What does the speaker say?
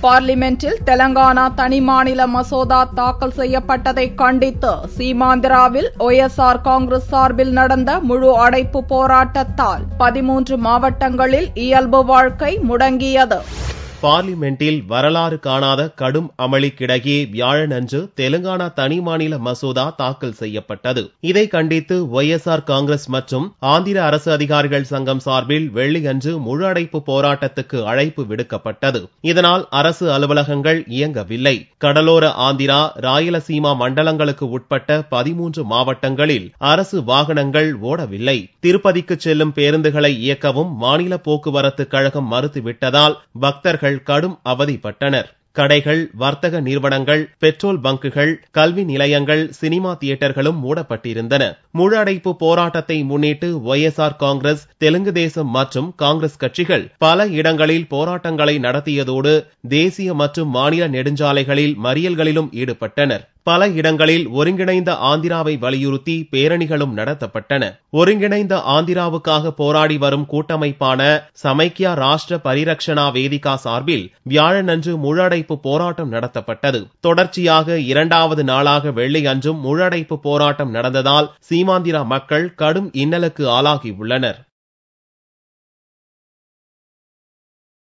பார்லிமென்டில் தெலங்கானா தனிமாநில மசோதா தாக்கல் செய்யப்பட்டதை கண்டித்து சீமாந்திராவில் ஒய்எஸ்ஆர் காங்கிரஸ் சார்பில் நடந்த முழு அடைப்பு போராட்டத்தால் பதிமூன்று மாவட்டங்களில் இயல்பு வாழ்க்கை முடங்கியது பார்லிமென்டில் வரலாறு காணாத கடும் அமளிக்கிடையே வியாழனன்று தெலுங்கானா தனி மாநில மசோதா தாக்கல் செய்யப்பட்டது இதை கண்டித்து ஒய்எஸ்ஆர் காங்கிரஸ் மற்றும் ஆந்திர அரசு அதிகாரிகள் சங்கம் சார்பில் வெள்ளியன்று முழு அடைப்பு போராட்டத்துக்கு அழைப்பு விடுக்கப்பட்டது இதனால் அரசு அலுவலகங்கள் இயங்கவில்லை கடலோர ஆந்திரா ராயலசீமா மண்டலங்களுக்கு உட்பட்ட பதிமூன்று மாவட்டங்களில் அரசு வாகனங்கள் ஓடவில்லை திருப்பதிக்கு செல்லும் பேருந்துகளை இயக்கவும் மாநில போக்குவரத்து கழகம் மறுத்துவிட்டதால் பக்தர்கள் கடும் அவதிப்பட்டனர் கடைகள் வர்த்தக நிறுவனங்கள் பெட்ரோல் பங்குகள் கல்வி நிலையங்கள் சினிமா தியேட்டர்களும் மூடப்பட்டிருந்தன முழு அடைப்பு போராட்டத்தை முன்னிட்டு ஒய்எஸ்ஆர் காங்கிரஸ் தெலுங்கு தேசம் மற்றும் காங்கிரஸ் கட்சிகள் பல இடங்களில் போராட்டங்களை நடத்தியதோடு தேசிய மற்றும் மாநில நெடுஞ்சாலைகளில் மறியல்களிலும் ஈடுபட்டனர் பல இடங்களில் ஒருங்கிணைந்த ஆந்திராவை வலியுறுத்தி பேரணிகளும் நடத்தப்பட்டன ஒருங்கிணைந்த ஆந்திராவுக்காக போராடி வரும் கூட்டமைப்பான சமைக்கியா ராஷ்டிர பரிரக்ஷனா வேதிகா சார்பில் வியாழனன்று முழடைப்பு போராட்டம் நடத்தப்பட்டது தொடர்ச்சியாக இரண்டாவது நாளாக வெள்ளி அன்றும் முழடைப்பு போராட்டம் நடந்ததால் சீமாந்திரா மக்கள் கடும் இன்னலுக்கு ஆளாகியுள்ளனர்